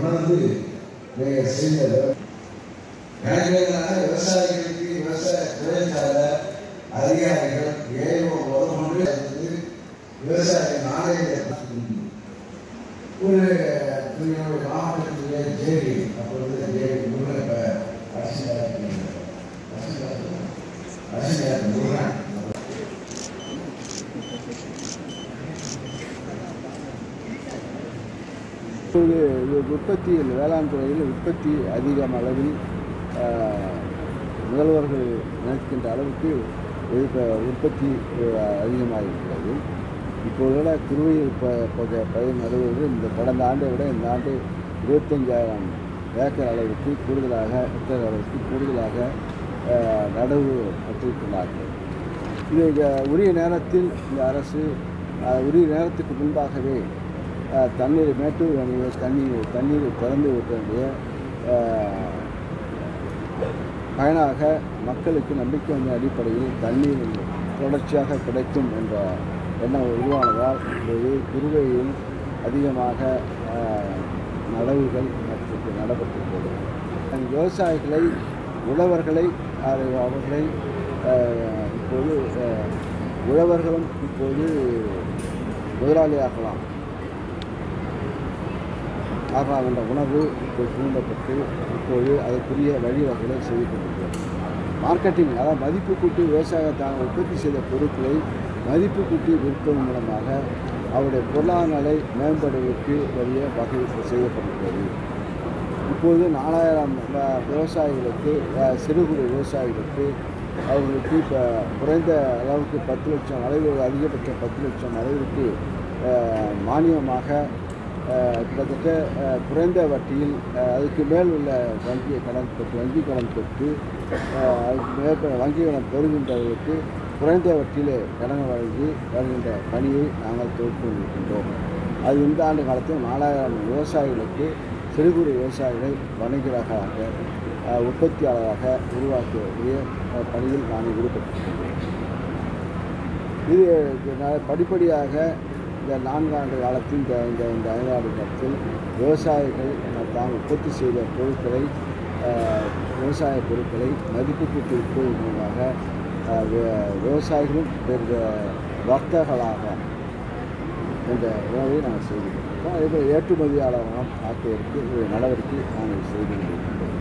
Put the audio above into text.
உணர்ந்து நீங்கள் செய்த கணக்கிலான விவசாயிகளுக்கு விவசாய தொழிற்சாலை அதிகாரிகள் ஏழோ முதற்கொண்டு விவசாய நாளைய ஒரு என்னுடைய மாவட்டத்திலே ஜேடி அப்போ வந்து ஜேடி முருகன் இப்போ அரசியல் அரசியல் முருகன் இப்போது இது உற்பத்தியில் வேளாண் துறையில் உற்பத்தி அதிகம் அளவில் ஆஹ், முதல்வர்கள் நினைக்கின்ற அளவுக்கு இது இப்போ உற்பத்தி ஆஹ், அதிகமாகிருக்கிறது இப்போதுள்ள குருவையில் ப ப- பயிர் நடுவது இந்த கடந்த ஆண்டை விட இந்த ஆண்டு இருபத்தஞ்சாயிரம் ஏக்கர் அளவுக்கு கூடுதலாக ஹெக்டேர் அளவுக்கு கூடுதலாக ஆஹ், நடவு நட்டிருக்கிறார்கள் இது இங்க உரிய நேரத்தில் இந்த அரசு ஆஹ், உரிய நேரத்துக்கு முன்பாகவே ஆஹ், தண்ணீர் மேட்டூர் அணையை தண்ணீர் தண்ணீரை திறந்து விட்ட வேண்டிய ஆஹ், பயனாக மக்களுக்கு நம்பிக்கை வந்த அடிப்படையில் தண்ணீர் தொடர்ச்சியாக கிடைக்கும் என்ற எண்ணம் உருவானதால் இப்போது குருவையில் அதிகமாக ஆஹ், நடவுகள் மற்றும் நடப்பட்டிருக்கிறது அந்த விவசாயிகளை உழவர்களை அது அவர்களை ஆஹ், இப்போது ஆஹ், உழவர்களும் இப்போது முதலாளியாகலாம் ஆகலாம் என்ற உணர்வு இப்போ தூண்டப்பட்டு இப்போது அதற்குரிய வழிவகைகளை செய்து கொண்டிருக்கிறது மார்க்கெட்டிங் அதாவது மதிப்பு கூட்டி விவசாயத்தான உற்பத்தி செய்த பொருட்களை மதிப்பு கூட்டி விற்பதன் மூலமாக அவருடைய பொருளாதார நிலை மேம்படுவதற்கு வழிய வகை செய்யப்படுகிறது இப்போது நாலாயிரம் வ- விவசாயிகளுக்கு அஹ், சிறு குறு விவசாயிகளுக்கு அவர்களுக்கு இப்போ குறைந்த அளவுக்கு பத்து லட்சம் அளவு அதிகபட்சம் பத்து லட்சம் அளவிற்கு அஹ், மானியமாக அஹ், கிட்டத்தட்ட அஹ், குறைந்த வட்டியில் அஹ், அதுக்கு மேல் உள்ள வங்கி கடன் பெற்று வங்கி கடன் பெற்று அஹ், அதுக்கு மேற்ப வங்கி கடன் பெறுகின்றவர்களுக்கு குறைந்த வட்டியில் கடன் வழங்கி வருகின்ற பணியை நாங்கள் தொகுத்து கொண்டிருக்கின்றோம் அது இந்த ஆண்டு காலத்தில் நாலாயிரம் விவசாயிகளுக்கு சிறு குறு விவசாயிகளை வணிகராக அஹ், உற்பத்தியாளராக உருவாக்கக்கூடிய அஹ், பணியில் நாங்கள் ஈடுபட்டிருக்கின்றோம் இது ந- படிப்படியாக இந்த நான்காண்டு காலத்தில் இந்த இந்த இந்த ஐந்தாண்டு காலத்தில் விவசாயிகள் தாம் உற்பத்தி செய்த பொருட்களை அஹ், விவசாய பொருட்களை மதிப்பு கூட்டி விற்பதன் மூலமாக அஹ், வி- விவசாயிகளும் பெரிய வர்த்தகர்களாக என்ற உணவை நாங்கள் செய்து கொண்டிருக்கிறோம் அதேபோல் ஏற்றுமதியாளர்களும் ஆக்குவதற்கு ஒரு நடவடிக்கை நாங்கள் செய்து கொண்டிருக்கின்றோம்